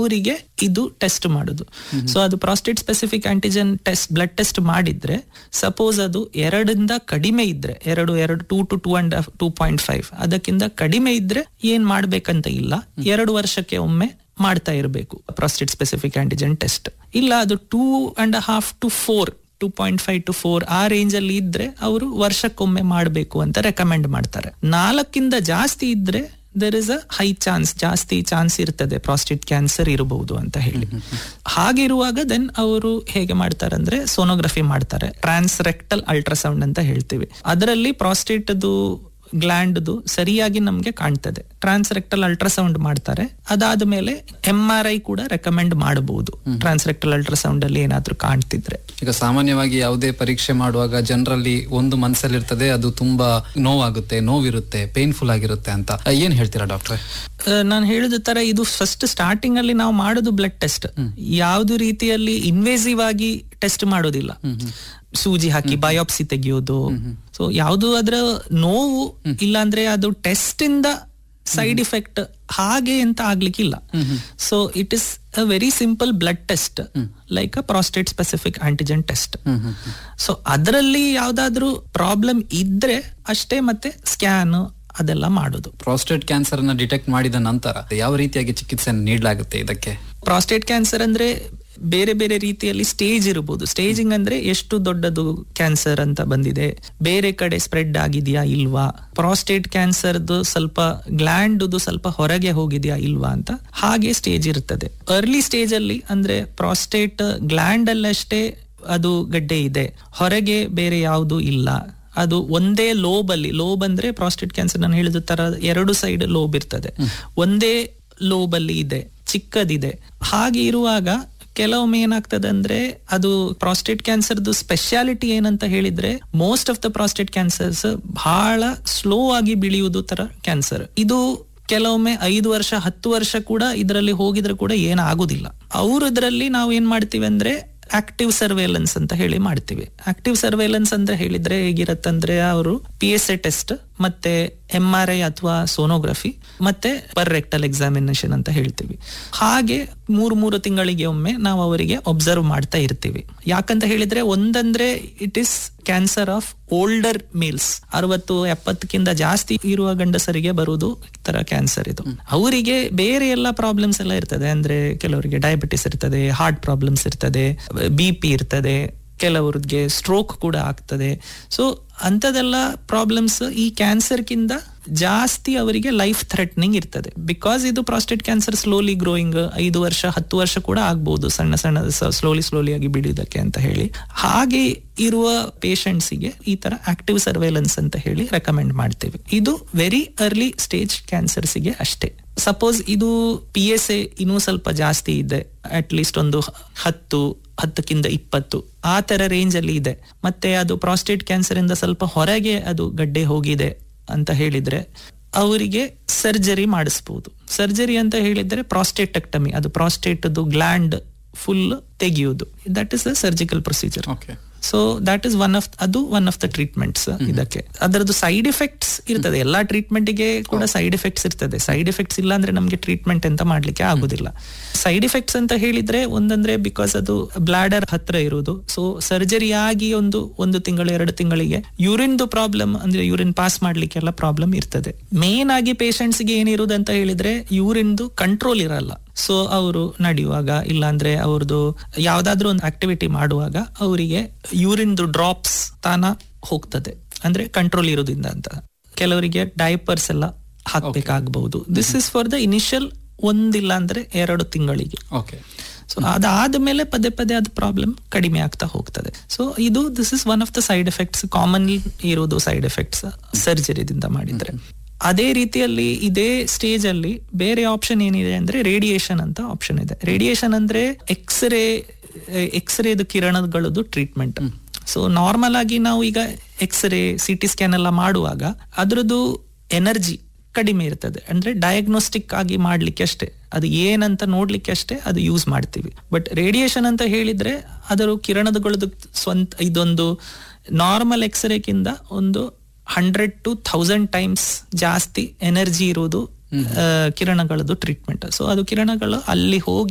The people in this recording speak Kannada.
ಅವರಿಗೆ ಇದು ಟೆಸ್ಟ್ ಮಾಡುದು ಸೊ ಅದು prostate specific antigen test blood test ಮಾಡಿದ್ರೆ ಸಪೋಸ್ ಅದು ಎರಡರಿಂದ ಕಡಿಮೆ ಇದ್ರೆ ಎರಡು ಎರಡು two to two and two point five ಅದಕ್ಕಿಂತ ಕಡಿಮೆ ಇದ್ರೆ ಏನ್ ಮಾಡ್ಬೇಕಂತ ಇಲ್ಲ ಎರಡು ವರ್ಷಕ್ಕೆ ಒಮ್ಮೆ ಮಾಡ್ತಾ ಇರಬೇಕು ಪ್ರಾಸ್ಟೇಟ್ ಸ್ಪೆಸಿಫಿಕ್ ಆಂಟಿಜೆನ್ ಟೆಸ್ಟ್ ಇಲ್ಲ ಅದು two and half to four two point five to four ಆ ರೇಂಜ್ ಅಲ್ಲಿ ಇದ್ರೆ ಅವರು ವರ್ಷಕ್ಕೊಮ್ಮೆ ಮಾಡಬೇಕು ಅಂತ ರೆಕಮೆಂಡ್ ಮಾಡ್ತಾರೆ ನಾಲ್ಕಿಂದ ಜಾಸ್ತಿ ಇದ್ರೆ there is a high chance ಜಾಸ್ತಿ ಚಾನ್ಸ್ ಇರ್ತದೆ ಪ್ರಾಸ್ಟೇಟ್ ಕ್ಯಾನ್ಸರ್ ಇರಬಹುದು ಅಂತ ಹೇಳಿ ಹಾಗಿರುವಾಗ ದೆನ್ ಅವರು ಹೇಗೆ ಮಾಡ್ತಾರೆ ಅಂದ್ರೆ ಸೋನೋಗ್ರಫಿ ಮಾಡ್ತಾರೆ ಟ್ರಾನ್ಸ್ ರೆಕ್ಟಲ್ ಅಲ್ಟ್ರಾಸೌಂಡ್ ಅಂತ ಹೇಳ್ತೀವಿ ಅದರಲ್ಲಿ ಪ್ರಾಸ್ಟೇಟ್ದು ಗ್ಲ್ಯಾಂಡ್ದು ಸರಿಯಾಗಿ ನಮ್ಗೆ ಕಾಣ್ತದೆ ಟ್ರಾನ್ಸ್ರೆಕ್ಟಲ್ ಅಲ್ಟ್ರಾಸೌಂಡ್ ಮಾಡ್ತಾರೆ ಅದಾದ ಮೇಲೆ ಎಂ ಆರ್ ಐ ಕೂಡ ರೆಕಮೆಂಡ್ ಮಾಡಬಹುದು ಟ್ರಾನ್ಸ್ರೆಕ್ಟಲ್ ಅಲ್ಟ್ರಾಸೌಂಡ್ ಅಲ್ಲಿ ಏನಾದ್ರೂ ಕಾಣ್ತಿದ್ರೆ ಈಗ ಸಾಮಾನ್ಯವಾಗಿ ಯಾವುದೇ ಪರೀಕ್ಷೆ ಮಾಡುವಾಗ ಜನರಲ್ಲಿ ಒಂದು ಮನಸ್ಸಲ್ಲಿರ್ತದೆ ಅದು ತುಂಬಾ ನೋವಾಗುತ್ತೆ ನೋವಿರುತ್ತೆ ಪೇನ್ಫುಲ್ ಆಗಿರುತ್ತೆ ಅಂತ ಆ, ಏನ್ ಹೇಳ್ತೀರಾ ಡಾಕ್ಟ್ರೆ ನಾನು ಹೇಳಿದ ತರ ಇದು ಫಸ್ಟ್ ಸ್ಟಾರ್ಟಿಂಗ್ ಅಲ್ಲಿ ನಾವು ಮಾಡೋದು ಬ್ಲಡ್ ಟೆಸ್ಟ್ ಯಾವ್ದು ರೀತಿಯಲ್ಲಿ ಇನ್ವೇಸಿವ್ ಆಗಿ ಟೆಸ್ಟ್ ಮಾಡೋದಿಲ್ಲ ಸೂಜಿ ಹಾಕಿ ಬಯೋಪ್ಸಿ ತೆಗೆಯೋದು ಸೊ ಯಾವುದು ಅದರ ನೋವು ಇಲ್ಲಾಂದ್ರೆ ಅದು ಟೆಸ್ಟ್ ಇಂದ ಸೈಡ್ ಇಫೆಕ್ಟ್ ಹಾಗೆ ಅಂತ ಆಗ್ಲಿಕ್ಕಿಲ್ಲ so it is a very simple blood test like a prostate specific antigen test so ಅದರಲ್ಲಿ ಯಾವ್ದಾದ್ರು ಪ್ರಾಬ್ಲಮ್ ಇದ್ರೆ ಅಷ್ಟೇ ಮತ್ತೆ ಸ್ಕ್ಯಾನ್ ಅದೆಲ್ಲ ಮಾಡೋದು ಪ್ರಾಸ್ಟೇಟ್ ಕ್ಯಾನ್ಸರ್ ಅನ್ನ ಡಿಟೆಕ್ಟ್ ಮಾಡಿದ ನಂತರ ಯಾವ ರೀತಿಯಾಗಿ ಚಿಕಿತ್ಸೆ ನೀಡಲಾಗುತ್ತೆ ಇದಕ್ಕೆ ಪ್ರಾಸ್ಟೇಟ್ ಕ್ಯಾನ್ಸರ್ ಅಂದ್ರೆ ಬೇರೆ ಬೇರೆ ರೀತಿಯಲ್ಲಿ ಸ್ಟೇಜ್ ಇರಬಹುದು ಸ್ಟೇಜಿಂಗ್ ಅಂದ್ರೆ ಎಷ್ಟು ದೊಡ್ಡದು ಕ್ಯಾನ್ಸರ್ ಅಂತ ಬಂದಿದೆ ಬೇರೆ ಕಡೆ ಸ್ಪ್ರೆಡ್ ಆಗಿದೆಯಾ ಇಲ್ವಾ ಪ್ರಾಸ್ಟೇಟ್ ಕ್ಯಾನ್ಸರ್ದು ಸ್ವಲ್ಪ ಗ್ಲ್ಯಾಂಡ್ ಸ್ವಲ್ಪ ಹೊರಗೆ ಹೋಗಿದೆಯಾ ಇಲ್ವಾ ಅಂತ ಹಾಗೆ ಸ್ಟೇಜ್ ಇರ್ತದೆ ಅರ್ಲಿ ಸ್ಟೇಜ್ ಅಲ್ಲಿ ಅಂದ್ರೆ ಪ್ರಾಸ್ಟೇಟ್ ಗ್ಲ್ಯಾಂಡ್ ಅಲ್ಲಷ್ಟೇ ಅದು ಗಡ್ಡೆ ಇದೆ ಹೊರಗೆ ಬೇರೆ ಯಾವುದು ಇಲ್ಲ ಅದು ಒಂದೇ ಲೋಬ್ ಅಲ್ಲಿ ಲೋಬ್ ಅಂದ್ರೆ ಪ್ರಾಸ್ಟೇಟ್ ಕ್ಯಾನ್ಸರ್ ನಾನು ಹೇಳಿದ ತರ ಎರಡು ಸೈಡ್ ಲೋಬ್ ಇರ್ತದೆ ಒಂದೇ ಲೋಬ್ ಅಲ್ಲಿ ಇದೆ ಚಿಕ್ಕದಿದೆ ಹಾಗೆ ಇರುವಾಗ ಕೆಲವೊಮ್ಮೆ ಏನಾಗ್ತದೆ ಅಂದ್ರೆ ಅದು ಪ್ರಾಸ್ಟೇಟ್ ಕ್ಯಾನ್ಸರ್ದು ಸ್ಪೆಷಾಲಿಟಿ ಏನಂತ ಹೇಳಿದ್ರೆ most of the prostate cancers ಬಹಳ ಸ್ಲೋ ಆಗಿ ಬೆಳೆಯುವುದು ತರ ಕ್ಯಾನ್ಸರ್ ಇದು ಕೆಲವೊಮ್ಮೆ ಐದು ವರ್ಷ ಹತ್ತು ವರ್ಷ ಕೂಡ ಇದರಲ್ಲಿ ಹೋಗಿದ್ರೆ ಕೂಡ ಏನಾಗುದಿಲ್ಲ ಅವ್ರು ಇದರಲ್ಲಿ ನಾವು ಏನ್ ಮಾಡ್ತೀವಿ ಅಂದ್ರೆ ಆಕ್ಟಿವ್ ಸರ್ವೇಲೆನ್ಸ್ ಅಂತ ಹೇಳಿ ಮಾಡ್ತೀವಿ ಆಕ್ಟಿವ್ ಸರ್ವೇಲೆನ್ಸ್ ಅಂತ ಹೇಳಿದ್ರೆ ಹೇಗಿರತ್ತಂದ್ರೆ ಅವರು ಪಿ ಎಸ್ ಎ ಟೆಸ್ಟ್ ಮತ್ತೆ ಎಂ ಆರ್ ಐ ಅಥವಾ ಸೋನೋಗ್ರಫಿ ಮತ್ತೆ ಪರ್ ರೆಕ್ಟಲ್ ಎಕ್ಸಾಮಿನೇಷನ್ ಅಂತ ಹೇಳ್ತೀವಿ ಹಾಗೆ ಮೂರು ಮೂರು ತಿಂಗಳಿಗೆ ಒಮ್ಮೆ ನಾವು ಅವರಿಗೆ ಒಬ್ಸರ್ವ್ ಮಾಡ್ತಾ ಇರ್ತೀವಿ ಯಾಕಂತ ಹೇಳಿದ್ರೆ ಒಂದಂದ್ರೆ it is cancer of older males ಅರವತ್ತು ಎಪ್ಪತ್ತಕ್ಕಿಂತ ಜಾಸ್ತಿ ಇರುವ ಗಂಡಸರಿಗೆ ಬರುವುದು ಈ ತರ ಕ್ಯಾನ್ಸರ್ ಇದು ಅವರಿಗೆ ಬೇರೆ ಎಲ್ಲ ಪ್ರಾಬ್ಲಮ್ಸ್ ಎಲ್ಲ ಇರ್ತದೆ ಅಂದ್ರೆ ಕೆಲವರಿಗೆ ಡಯಾಬಿಟಿಸ್ ಇರ್ತದೆ ಹಾರ್ಟ್ ಪ್ರಾಬ್ಲಮ್ಸ್ ಇರ್ತದೆ ಬಿ ಪಿ ಇರ್ತದೆ ಕೆಲವ್ರಿಗೆ ಸ್ಟ್ರೋಕ್ ಕೂಡ ಆಗ್ತದೆ ಸೊ ಅಂಥದೆಲ್ಲ ಪ್ರಾಬ್ಲಮ್ಸ್ ಈ ಕ್ಯಾನ್ಸರ್ಗಿಂತ ಜಾಸ್ತಿ ಅವರಿಗೆ ಲೈಫ್ ಥ್ರೆಟ್ನಿಂಗ್ ಇರ್ತದೆ ಬಿಕಾಸ್ ಇದು ಪ್ರಾಸ್ಟೇಟ್ ಕ್ಯಾನ್ಸರ್ ಸ್ಲೋಲಿ ಗ್ರೋಯಿಂಗ್ ಐದು ವರ್ಷ ಹತ್ತು ವರ್ಷ ಕೂಡ ಆಗ್ಬಹುದು ಸಣ್ಣ ಸಣ್ಣ ಸ್ಲೋಲಿ ಸ್ಲೋಲಿ ಆಗಿ ಬಿಡುವುದಕ್ಕೆ ಅಂತ ಹೇಳಿ ಹಾಗೆ ಇರುವ ಗೆ ಈ ತರ ಆಕ್ಟಿವ್ ಸರ್ವೇಲೆನ್ಸ್ ಅಂತ ಹೇಳಿ ರೆಕಮೆಂಡ್ ಮಾಡ್ತೇವೆ ಇದು ವೆರಿ ಅರ್ಲಿ ಸ್ಟೇಜ್ ಕ್ಯಾನ್ಸರ್ಸ್ಗೆ ಅಷ್ಟೇ ಸಪೋಸ್ ಇದು ಪಿ ಎಸ್ ಎ ಇನ್ನೂ ಸ್ವಲ್ಪ ಜಾಸ್ತಿ ಇದೆ ಅಟ್ ಲೀಸ್ಟ್ ಒಂದು ಹತ್ತು ಹತ್ತಕ್ಕಿಂತ ಇಪ್ಪತ್ತು ಆ ತರ ರೇಂಜ್ ಅಲ್ಲಿ ಇದೆ ಮತ್ತೆ ಅದು ಪ್ರಾಸ್ಟೇಟ್ ಕ್ಯಾನ್ಸರ್ ಇಂದ ಸ್ವಲ್ಪ ಹೊರಗೆ ಅದು ಗಡ್ಡೆ ಹೋಗಿದೆ ಅಂತ ಹೇಳಿದ್ರೆ ಅವರಿಗೆ ಸರ್ಜರಿ ಮಾಡಿಸ್ಬೋದು ಸರ್ಜರಿ ಅಂತ ಹೇಳಿದ್ರೆ ಪ್ರಾಸ್ಟೇಟೆಕ್ಟಮಿ ಅದು ಪ್ರಾಸ್ಟೇಟ್ ಗ್ಲ್ಯಾಂಡ್ ಫುಲ್ ತೆಗೆಯುವುದು that is a surgical procedure okay so that is one of ಅದು ಒನ್ ಆಫ್ ದ ಟ್ರೀಟ್ಮೆಂಟ್ಸ್ ಇದಕ್ಕೆ ಅದರದ್ದು ಸೈಡ್ ಎಫೆಕ್ಟ್ಸ್ ಇರ್ತದೆ ಎಲ್ಲಾ ಟ್ರೀಟ್ಮೆಂಟ್ಗೆ ಕೂಡ ಸೈಡ್ ಎಫೆಕ್ಟ್ಸ್ ಇರ್ತದೆ ಸೈಡ್ ಎಫೆಕ್ಟ್ಸ್ ಇಲ್ಲ ಅಂದ್ರೆ ನಮಗೆ ಟ್ರೀಟ್ಮೆಂಟ್ ಅಂತ ಮಾಡ್ಲಿಕ್ಕೆ ಆಗುದಿಲ್ಲ ಸೈಡ್ ಎಫೆಕ್ಟ್ಸ್ ಅಂತ ಹೇಳಿದ್ರೆ ಒಂದಂದ್ರೆ ಬಿಕಾಸ್ ಅದು ಬ್ಲಾಡರ್ ಹತ್ರ ಇರುವುದು ಸೊ ಸರ್ಜರಿ ಆಗಿ ಒಂದು ಒಂದು ತಿಂಗಳು ಎರಡು ತಿಂಗಳಿಗೆ ಯೂರಿನ್ದು ಪ್ರಾಬ್ಲಮ್ ಅಂದ್ರೆ ಯೂರಿನ್ ಪಾಸ್ ಮಾಡ್ಲಿಕ್ಕೆಲ್ಲ ಪ್ರಾಬ್ಲಮ್ ಇರ್ತದೆ ಮೇನ್ ಆಗಿ ಪೇಷಂಟ್ಸ್ ಗೆ ಏನಿರುವುದು ಅಂತ ಹೇಳಿದ್ರೆ ಯೂರಿನ್ದು ಕಂಟ್ರೋಲ್ ಇರಲ್ಲ ಸೊ ಅವರು ನಡೆಯುವಾಗ ಇಲ್ಲಾಂದ್ರೆ ಅವ್ರದ್ದು ಯಾವ್ದಾದ್ರು ಒಂದು ಆಕ್ಟಿವಿಟಿ ಮಾಡುವಾಗ ಅವರಿಗೆ ಯೂರಿನ್ದು ಡ್ರಾಪ್ಸ್ ತಾನ ಹೋಗ್ತದೆ ಅಂದ್ರೆ ಕಂಟ್ರೋಲ್ ಇರೋದ್ರಿಂದ ಅಂತ ಕೆಲವರಿಗೆ ಡೈಪರ್ಸ್ ಎಲ್ಲ ಹಾಕ್ಬೇಕಾಗಬಹುದು this is for the initial ಒಂದಿಲ್ಲ ಅಂದ್ರೆ ಎರಡು ತಿಂಗಳಿಗೆ ಓಕೆ ಸೊ ಅದಾದ್ಮೇಲೆ ಪದೇ ಪದೇ ಅದು ಪ್ರಾಬ್ಲಮ್ ಕಡಿಮೆ ಆಗ್ತಾ ಹೋಗ್ತದೆ ಸೊ ಇದು this is one of the side effects commonly ಇರೋದು ಸೈಡ್ ಎಫೆಕ್ಟ್ಸ್ ಸರ್ಜರಿದಿಂದ ಮಾಡಿದ್ರೆ ಅದೇ ರೀತಿಯಲ್ಲಿ ಇದೇ ಸ್ಟೇಜ್ ಅಲ್ಲಿ ಬೇರೆ ಆಪ್ಷನ್ ಏನಿದೆ ಅಂದ್ರೆ ರೇಡಿಯೇಷನ್ ಅಂತ ಆಪ್ಷನ್ ಇದೆ ರೇಡಿಯೇಷನ್ ಅಂದ್ರೆ ಎಕ್ಸ್ರೇ ಎಕ್ಸ್ರೇದು ಕಿರಣಗಳದ್ದು ಟ್ರೀಟ್ಮೆಂಟ್ ಸೊ ನಾರ್ಮಲ್ ಆಗಿ ನಾವು ಈಗ ಎಕ್ಸ್ರೇ ಸಿ ಟಿ ಸ್ಕ್ಯಾನ್ ಎಲ್ಲ ಮಾಡುವಾಗ ಅದ್ರದ್ದು ಎನರ್ಜಿ ಕಡಿಮೆ ಇರ್ತದೆ ಅಂದ್ರೆ ಡಯಾಗ್ನೋಸ್ಟಿಕ್ ಆಗಿ ಮಾಡ್ಲಿಕ್ಕೆ ಅಷ್ಟೇ ಅದು ಏನಂತ ನೋಡ್ಲಿಕ್ಕೆ ಅಷ್ಟೇ ಅದು ಯೂಸ್ ಮಾಡ್ತೀವಿ ಬಟ್ ರೇಡಿಯೇಷನ್ ಅಂತ ಹೇಳಿದ್ರೆ ಅದರ ಕಿರಣದಗಳದ್ದು ಸ್ವಂತ ಇದೊಂದು ನಾರ್ಮಲ್ ಎಕ್ಸ್ರೇಕ್ಕಿಂತ ಒಂದು ಹಂಡ್ರೆಡ್ ಟು ಥೌಸಂಡ್ ಟೈಮ್ಸ್ ಜಾಸ್ತಿ ಎನರ್ಜಿ ಇರುವುದು ಕಿರಣಗಳದ್ದು ಟ್ರೀಟ್ಮೆಂಟ್ ಸೊ ಅದು ಕಿರಣಗಳು ಅಲ್ಲಿ ಹೋಗಿ